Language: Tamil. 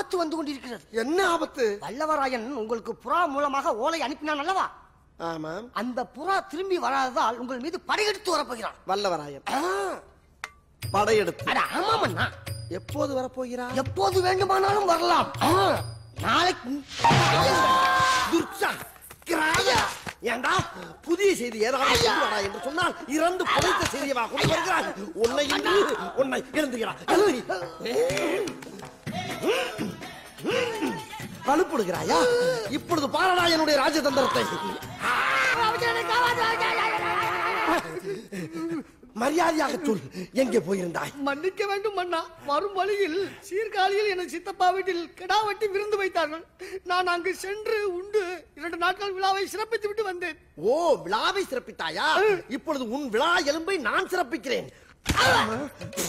ஆபத்து வந்து கொண்டிருக்கிறது என்ன ஆபத்து வல்லவராயன் உங்களுக்கு புறா மூலமாக ஓலை அனுப்பினான் அல்லவா ஆமாம் அந்த புறா திரும்பி வராததால் உங்கள் மீது படையெடுத்து வரப்போகிறான் வல்லவராயன் ஆ, படையெடுத்து அட ஆமாமண்ணா எப்போது வரப்போகிறார் எப்போது வேண்டுமானாலும் வரலாம் ஆ, நாளைக்கு துர்ச்சா கிராயா ஏண்டா புதிய செய்தி ஏதாவது கொண்டு வாடா என்று சொன்னால் இறந்து புதைத்த செய்தியவா கொண்டு வருகிறாய் உன்னை இன்று உன்னை எழுந்துகிறார் எழுந்துகிறா கழுப்படுகிறாயா இப்பொழுது பாரடா என்னுடைய ராஜதந்திரத்தை மரியாதையாக சொல் எங்கே போயிருந்தாய் மன்னிக்க வேண்டும் அண்ணா வரும் வழியில் சீர்காழியில் எனது சித்தப்பா வீட்டில் கிடா வெட்டி விருந்து வைத்தார்கள் நான் அங்கு சென்று உண்டு இரண்டு நாட்கள் விழாவை சிறப்பித்து விட்டு வந்தேன் ஓ விழாவை சிறப்பித்தாயா இப்பொழுது உன் விழா எலும்பை நான் சிறப்பிக்கிறேன்